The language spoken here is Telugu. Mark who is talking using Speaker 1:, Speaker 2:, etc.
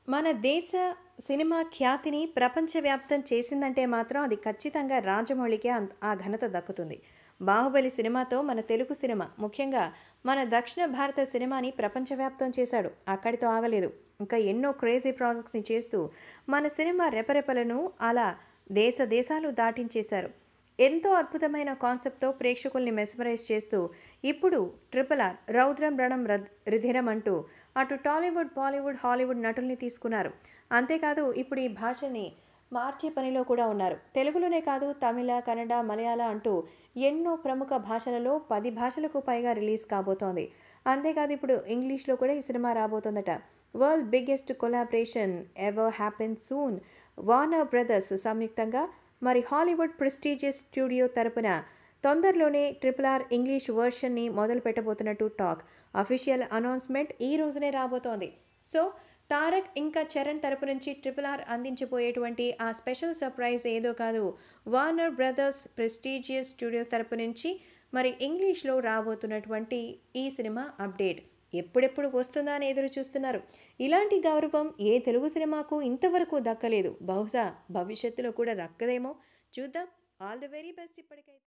Speaker 1: మన దేశ సినిమా ఖ్యాతిని ప్రపంచవ్యాప్తం చేసిందంటే మాత్రం అది ఖచ్చితంగా రాజమౌళికే అంత ఆ ఘనత దక్కుతుంది బాహుబలి సినిమాతో మన తెలుగు సినిమా ముఖ్యంగా మన దక్షిణ భారత సినిమాని ప్రపంచవ్యాప్తం చేశాడు అక్కడితో ఆగలేదు ఇంకా ఎన్నో క్రేజీ ప్రాజెక్ట్స్ని చేస్తూ మన సినిమా రెపరెపలను అలా దేశ దేశాలు దాటించేశారు ఎంతో అద్భుతమైన కాన్సెప్ట్తో ప్రేక్షకుల్ని మెస్మరైజ్ చేస్తూ ఇప్పుడు ట్రిపుల్ ఆర్ రౌద్రం రణం రద్ రుధిరం అంటూ అటు టాలీవుడ్ బాలీవుడ్ హాలీవుడ్ నటుల్ని తీసుకున్నారు అంతేకాదు ఇప్పుడు ఈ భాషని మార్చే పనిలో కూడా ఉన్నారు తెలుగులోనే కాదు తమిళ కన్నడ మలయాళ అంటూ ఎన్నో ప్రముఖ భాషలలో పది భాషలకు పైగా రిలీజ్ కాబోతోంది అంతేకాదు ఇప్పుడు ఇంగ్లీష్లో కూడా ఈ సినిమా రాబోతోందట world biggest collaboration ever happen soon Warner Brothers సంయుక్తంగా మరి హాలీవుడ్ ప్రెస్టీజియస్ స్టూడియో తరపున తొందరలోనే ట్రిపుల్ ఆర్ ఇంగ్లీష్ వర్షన్ని మొదలు పెట్టబోతున్నట్టు టాక్ అఫీషియల్ అనౌన్స్మెంట్ ఈ రోజునే రాబోతోంది సో తారక్ ఇంకా చరణ్ తరపు నుంచి ట్రిపుల్ ఆర్ అందించబోయేటువంటి ఆ స్పెషల్ సర్ప్రైజ్ ఏదో కాదు వార్నర్ బ్రదర్స్ ప్రెస్టీజియస్ స్టూడియో తరపు నుంచి మరి ఇంగ్లీష్లో రాబోతున్నటువంటి ఈ సినిమా అప్డేట్ ఎప్పుడెప్పుడు వస్తుందా అని ఎదురు చూస్తున్నారు ఇలాంటి గౌరవం ఏ తెలుగు సినిమాకు ఇంతవరకు దక్కలేదు బహుశా భవిష్యత్తులో కూడా దక్కదేమో చూద్దాం ఆల్ ది వెరీ బెస్ట్ ఇప్పటికైతే